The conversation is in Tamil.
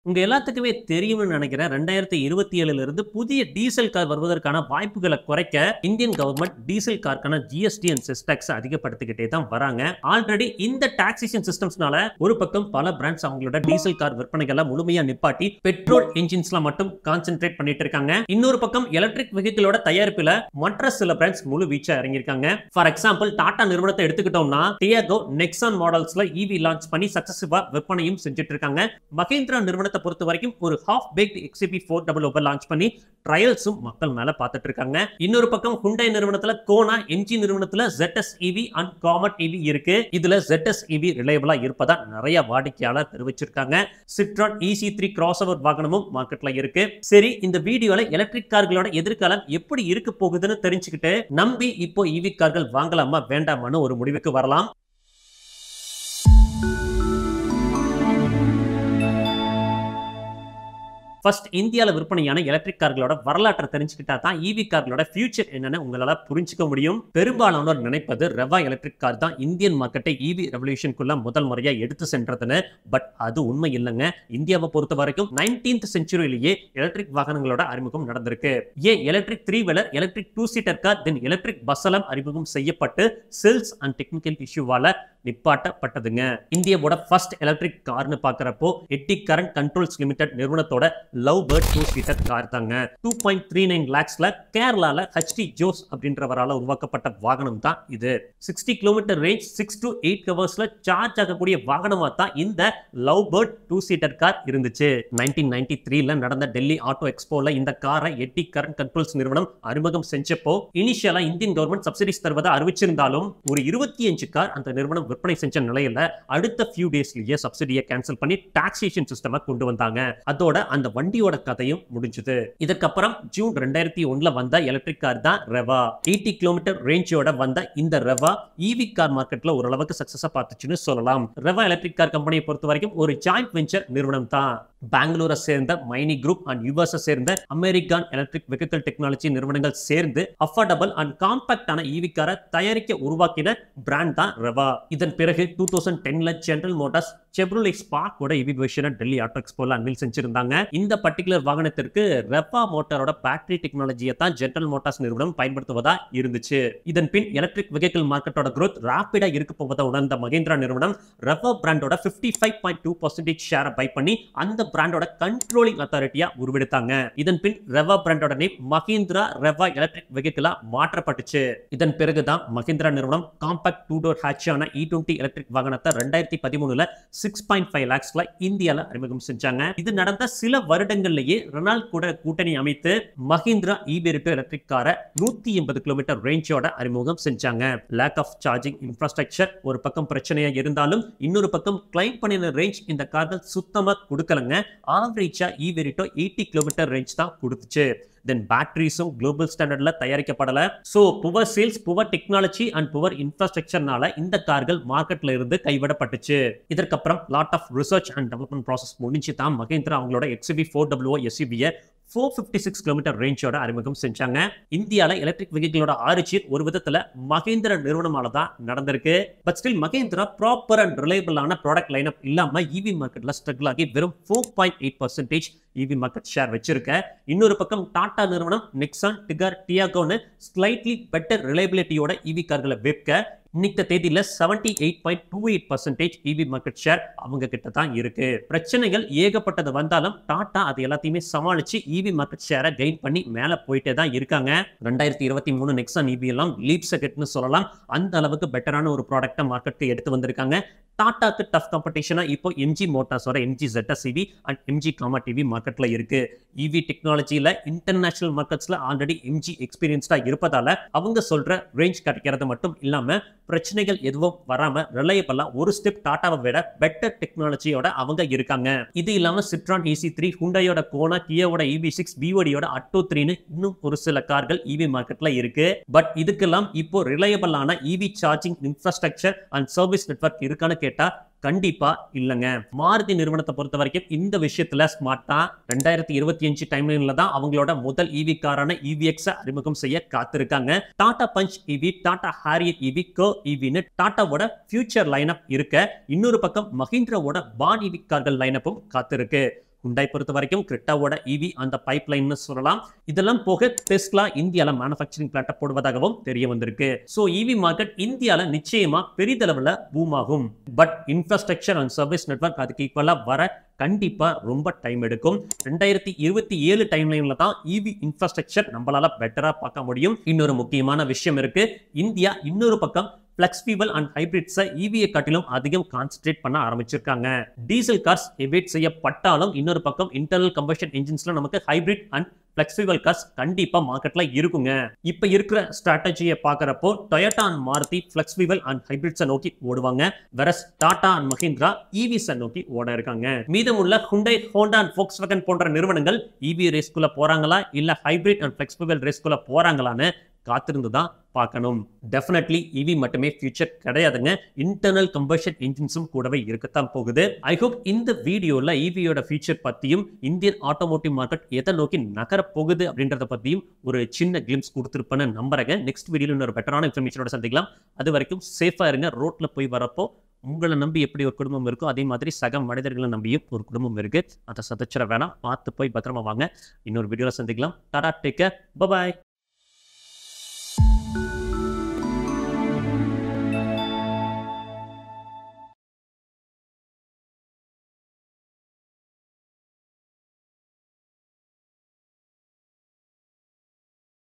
உங்க எல்லாத்துக்குமே தெரியும்னு நினைக்கிறேன் ரெண்டாயிரத்தி இருபத்தி ஏழுல இருந்து புதிய டீசல் கார் வருவதற்கான வாய்ப்புகளை குறைக்க இந்தியன் கவர்மெண்ட் டீசல் காருக்கான ஜிஎஸ்டி அண்ட் செஸ் டாக்ஸ் அதிகப்படுத்திக்கிட்டே தான் வராங்க ஆல்ரெடி இந்த டாக்ஸேஷன் சிஸ்டம்ஸ்னால ஒரு பக்கம் பல பிராண்ட்ஸ் அவங்களோட டீசல் கார் விற்பனைகளை முழுமையா நிப்பாட்டி பெட்ரோல் என்ஜின்ஸ்ல மட்டும் கான்சென்ட்ரேட் பண்ணிட்டு இருக்காங்க இன்னொரு பக்கம் எலக்ட்ரிக் வெஹிக்கிளோட தயாரிப்புல மற்ற சில பிராண்ட்ஸ் முழு வீச்சா இறங்கியிருக்காங்க ஃபார் எக்ஸாம்பிள் டாடா நிறுவனத்தை எடுத்துக்கிட்டோம்னா டியாகோ நெக்ஸான் மாடல்ஸ்ல இவி லான்ச் பண்ணி சக்சசிவா விற்பனையும் செஞ்சுட்டு இருக்காங்க மகேந்திரா நிறுவனத்தை பொறுத்த வரைக்கும் ஒரு half baked XUV four double over launch பண்ணி ட்ரையல்ஸும் மக்கள் மேல பார்த்துட்டு இருக்காங்க இன்னொரு பக்கம் ஹுண்டை நிறுவனத்துல கோனா என்ஜி நிறுவனத்துல ZS EV and Comet EV இருக்கு இதுல ZS இவி ரிலையபிளா இருப்பதா நிறைய வாடிக்கையாளர் தெரிவிச்சிருக்காங்க Citroen EC three crossover வாகனமும் மார்க்கெட்ல இருக்கு சரி இந்த வீடியோல எலக்ட்ரிக் கார்களோட எதிர்காலம் எப்படி இருக்க போகுதுன்னு தெரிஞ்சுக்கிட்டு நம்பி இப்போ இவி கார்கள் வாங்கலாமா வேண்டாமான்னு ஒரு முடிவுக்கு வரலாம் ஃபர்ஸ்ட் இந்தியாவில் விற்பனையான எலக்ட்ரிக் கார்களோட வரலாற்றை தெரிஞ்சுக்கிட்டா தான் இவி கார்களோட ஃபியூச்சர் என்னன்னு உங்களால புரிஞ்சுக்க முடியும் பெரும்பாலானோர் நினைப்பது ரெவா எலக்ட்ரிக் கார் தான் இந்தியன் மார்க்கெட்டை இவி ரெவல்யூஷனுக்குள்ள முதல் முறையா எடுத்து சென்றதுன்னு பட் அது உண்மை இல்லைங்க இந்தியாவை பொறுத்த வரைக்கும் நைன்டீன்த் செஞ்சுரியிலேயே எலக்ட்ரிக் வாகனங்களோட அறிமுகம் நடந்திருக்கு ஏன் electric three wheeler electric two seater car then electric bus எல்லாம் அறிமுகம் செய்யப்பட்டு செல்ஸ் அண்ட் டெக்னிக்கல் இஷ்யூவால நிப்பாட்டப்பட்டதுங்க இந்தியாவோட ஃபர்ஸ்ட் எலக்ட்ரிக் கார்னு பார்க்கறப்போ எட்டி கரண்ட் கண்ட்ரோல்ஸ் லிமிடெட் நிறுவனத்தோட love bird two seater car தாங்க டூ பாயிண்ட் த்ரீ நைன் லேக்ஸ்ல கேரளால ஹெச்டி ஜோஸ் அப்படின்றவரால உருவாக்கப்பட்ட வாகனம் தான் இது sixty kilometre range six to eight ஹவர்ஸ்ல சார்ஜ் ஆகக்கூடிய வாகனமா தான் இந்த love bird two seater car இருந்துச்சு நைன்டீன் நைன்டி த்ரீல நடந்த டெல்லி ஆட்டோ எக்ஸ்போல இந்த காரை எட்டி கரண்ட் கண்ட்ரோல்ஸ் நிறுவனம் அறிமுகம் செஞ்சப்போ இனிஷியலா இந்தியன் கவர்மெண்ட் சப்சிடிஸ் தருவதை அறிவிச்சிருந்தாலும் ஒரு இருபத்தி அஞ்சு கார் அந்த நிறுவனம் விற்பனை செஞ்ச நிலையில அடுத்த ஃபியூ டேஸ்லயே சப்சிடியை கேன்சல் பண்ணி டாக்ஸேஷன் சிஸ்டமை கொண்டு வந்தாங்க அதோட அந்த வண்டியோட கதையும் முடிஞ்சது இதுக்கப்புறம் ஜூன் ரெண்டாயிரத்தி ஒண்ணுல வந்த எலக்ட்ரிக் கார் தான் ரெவா எயிட்டி கிலோமீட்டர் ரேஞ்சோட வந்த இந்த ரெவா இவி கார் மார்க்கெட்ல ஓரளவுக்கு சக்சஸா பார்த்துச்சுன்னு சொல்லலாம் ரெவா எலக்ட்ரிக் கார் கம்பெனியை பொறுத்த வரைக்கும் ஒரு ஜாயிண்ட் வெஞ்சர் நிறுவனம் தான் பெங்களூரை சேர்ந்த மைனி குரூப் அண்ட் யூஎஸ் சேர்ந்த அமெரிக்கான் எலக்ட்ரிக் வெஹிக்கல் டெக்னாலஜி நிறுவனங்கள் சேர்ந்து அஃபோர்டபுள் அண்ட் காம்பாக்டான ஈவி காரை தயாரிக்க உருவாக்கின பிராண்ட் தான் ரெவா இதன் பிறகு டூ தௌசண்ட் டென்ல ஜெனரல் மோட்டார்ஸ் செப்ரோலே ஸ்பார்க்கோட இவி வெர்ஷனை டெல்லி ஆட்டோ எக்ஸ்போல அன்வில் செஞ்சிருந்தாங்க இந்த பர்டிகுலர் வாகனத்திற்கு ரெவா மோட்டாரோட பேட்டரி டெக்னாலஜியை தான் ஜெனரல் மோட்டார்ஸ் நிறுவனம் பயன்படுத்துவதா இருந்துச்சு இதன் பின் எலக்ட்ரிக் வெஹிக்கிள் மார்க்கெட்டோட growth ராபிடா இருக்க போவதை உணர்ந்த மகேந்திரா நிறுவனம் ரெவா பிராண்டோட fifty five point two percentage ஷேரை பை பண்ணி அந்த பிராண்டோட கண்ட்ரோலிங் அத்தாரிட்டியா உருவெடுத்தாங்க இதன் பின் ரெவா பிராண்டோட நேம் மஹிந்திரா ரெவா எலக்ட்ரிக் வெஹிக்கிளா மாற்றப்பட்டுச்சு இதன் பிறகுதான் மஹிந்திரா நிறுவனம் காம்பாக்ட் டூ டோர் ஹேட்சான இ டுவெண்ட்டி எலக்ட்ரிக் வாகனத்தை ரெண்டாயிரத்தி பதிமூணுல சிக்ஸ் பாயிண்ட் ஃபைவ் லேக்ஸ்ல இந்தியால அறிமுகம் செஞ்சாங்க இது நடந்த சில வருடங்கள்லயே ரெனால்ட் கூட கூட்டணி அமைத்து மஹிந்திரா இபெரிட்டோ எலக்ட்ரிக் காரை நூத்தி எண்பது கிலோமீட்டர் ரேஞ்சோட அறிமுகம் செஞ்சாங்க லேக் ஆஃப் சார்ஜிங் இன்ஃப்ராஸ்ட்ரக்சர் ஒரு பக்கம் பிரச்சனையா இருந்தாலும் இன்னொரு பக்கம் கிளைம் பண்ணின ரேஞ்ச் இந்த கார்கள் சுத்தமா கொடுக்கலங்க ஆவரேஜா இவெரிட்டோ எயிட்டி கிலோமீட்டர் ரேஞ்ச் தான் கொடுத்துச்சு தென் பேட்டரிஸும் குளோபல் ஸ்டாண்டர்ட்ல தயாரிக்கப்படல so poor sales poor technology and poor இன்ஃப்ராஸ்ட்ரக்சர்னால இந்த கார்கள் மார்க்கெட்ல இருந்து கைவிடப்பட்டுச்சு இதற்கப்புறம் lot of research and development process முடிஞ்சு தான் மகேந்திரா அவங்களோட எக்ஸிபி ஃபோர் டபிள்யூ எஸ்யூபியை ஃபோர் ஃபிஃப்டி சிக்ஸ் கிலோமீட்டர் ரேஞ்சோட அறிமுகம் செஞ்சாங்க இந்தியாவில் எலக்ட்ரிக் வெஹிக்கிளோட ஆரிஜின் ஒரு விதத்தில் மகேந்திரா நிறுவனமால தான் நடந்திருக்கு but still Mahindra proper and ரிலையபிளான ப்ராடக்ட் லைனப் இல்லாம இவி மார்க்கெட்ல ஸ்ட்ரகிள் ஆகி வெறும் four point eight percentage EV market share வச்சிருக்க இன்னொரு பக்கம் டாடா நிறுவனம் நிக்சான் டிகர் டியாகோன்னு ஸ்லைட்லி பெட்டர் ரிலையபிலிட்டியோட இவி கார்களை விற்க இன்னைக்கு தேதியில seventy eight point two eight percentage EV market share அவங்க கிட்ட தான் இருக்கு பிரச்சனைகள் ஏகப்பட்டது வந்தாலும் டாடா அது எல்லாத்தையுமே சமாளிச்சு இவி மார்க்கெட் ஷேரை கெயின் பண்ணி மேல போயிட்டே தான் இருக்காங்க ரெண்டாயிரத்தி இருபத்தி மூணு நெக்ஸான் இவி எல்லாம் லீப் செகட்னு சொல்லலாம் அந்த அளவுக்கு பெட்டரான ஒரு ப்ராடக்ட்டை மார்க்கெட்டுக்கு எடுத்து வந்திருக்காங்க டாட்டாக்கு டஃப் காம்படிஷனா இப்போ எம்ஜி மோட்டார்ஸோட MG ZS EV and MG Comet EV மார்க்கெட்ல இருக்கு இவி டெக்னாலஜியில இன்டர்நேஷனல் மார்க்கெட்ஸ்ல ஆல்ரெடி எம்ஜி எக்ஸ்பீரியன்ஸ்டா இருப்பதால அவங்க சொல்ற ரேஞ்ச் கிடைக்கிறது மட்டும் இல்லாம பிரச்சனைகள் எதுவும் வராம ரிலையபிளா ஒரு ஸ்டெப் டாட்டாவை விட பெட்டர் டெக்னாலஜியோட அவங்க இருக்காங்க இது இல்லாம சிட்ரான் இசி த்ரீ ஹுண்டாயோட கோனா கியோட இவி சிக்ஸ் பிஓடியோட அட்டோ த்ரீன்னு இன்னும் ஒரு சில கார்கள் இவி மார்க்கெட்ல இருக்கு பட் இதுக்கெல்லாம் இப்போ ரிலையபிளான EV charging infrastructure and service network இருக்கான்னு கேட்டா கண்டிப்பா இல்லைங்க மாருதி நிறுவனத்தை பொறுத்த வரைக்கும் இந்த விஷயத்துல ஸ்மார்ட்டா ரெண்டாயிரத்தி இருபத்தி அஞ்சு டைம்லைன்ல தான் அவங்களோட முதல் இவி காரான இவிஎக்ஸ் அறிமுகம் செய்ய காத்திருக்காங்க Tata Punch EV Tata Harrier EV Go இவின்னு டாட்டாவோட ஃபியூச்சர் லைனப் இருக்க இன்னொரு பக்கம் மஹிந்திராவோட பான் இவி கார்கள் லைனப்பும் காத்திருக்கு ஹுண்டாய் பொறுத்த வரைக்கும் கிரெட்டாவோட இவி அந்த பைப் லைன்னு சொல்லலாம் இதெல்லாம் போக டெஸ்லா இந்தியால மேனுஃபேக்சரிங் பிளான்ட்டை போடுவதாகவும் தெரிய வந்திருக்கு ஸோ இவி மார்க்கெட் இந்தியால நிச்சயமா பெரிதளவில் பூம் ஆகும் but infrastructure and service network அதுக்கு ஈக்குவலாக வர கண்டிப்பா ரொம்ப டைம் எடுக்கும் ரெண்டாயிரத்தி இருபத்தி ஏழு டைம்லைன்ல தான் இவி இன்ஃப்ராஸ்ட்ரக்சர் நம்மளால பெட்டரா பார்க்க முடியும் இன்னொரு முக்கியமான விஷயம் இருக்கு இந்தியா இன்னொரு பக்கம் ஃபிளக்ஸ் ஃபியூவல் அண்ட் ஹைபிரிட்ஸை இவியை காட்டிலும் அதிகம் கான்சென்ட்ரேட் பண்ண ஆரம்பிச்சிருக்காங்க டீசல் கார்ஸ் எவேட் செய்யப்பட்டாலும் இன்னொரு பக்கம் இன்டர்னல் கம்பஷன் இன்ஜின்ஸ்ல நமக்கு ஹைபிரிட் அண்ட் ஃபிளெக்சிபிள் கார்ஸ் கண்டிப்பா மார்க்கெட்ல இருக்குங்க இப்ப இருக்கிற ஸ்ட்ராட்டஜியை பாக்குறப்போ Toyota and Maruti flexible and ஹைபிரிட்ஸை நோக்கி ஓடுவாங்க வெரஸ் டாடா அண்ட் மஹிந்திரா இவிஸை நோக்கி ஓட இருக்காங்க மீதமுள்ள ஹுண்டை ஹோண்டா அண்ட் ஃபோக்ஸ் வேகன் போன்ற நிறுவனங்கள் இவி ரேஸ்குள்ள போறாங்களா இல்ல ஹைபிரிட் அண்ட் ஃபிளெக்சிபிள் ரேஸ்குள்ள போறாங்களான்னு காத்திருந்து தான் பார்க்கணும் டெஃபினெட்லி இவி மட்டுமே ஃபியூச்சர் கிடையாதுங்க இன்டர்னல் கம்பஷன் இன்ஜின்ஸும் கூடவே இருக்கத்தான் போகுது ஐ ஹோப் இந்த வீடியோல இவியோட ஃபியூச்சர் பத்தியும் இந்தியன் ஆட்டோமோட்டிவ் மார்க்கெட் எதை நோக்கி நகர போகுது அப்படின்றத பத்தியும் ஒரு சின்ன கிளிம்ஸ் கொடுத்துருப்பேன்னு நம்புறேங்க நெக்ஸ்ட் வீடியோல இன்னொரு பெட்டரான இன்ஃபர்மேஷனோட சந்திக்கலாம் அது வரைக்கும் சேஃபா இருங்க ரோட்ல போய் வரப்போ உங்களை நம்பி எப்படி ஒரு குடும்பம் இருக்கோ அதே மாதிரி சக மனிதர்களை நம்பியும் ஒரு குடும்பம் இருக்கு அதை சதைச்சிட வேணாம் பார்த்து போய் பத்திரமா வாங்க இன்னொரு வீடியோல சந்திக்கலாம் டாடா டேக் கேர் பபாய்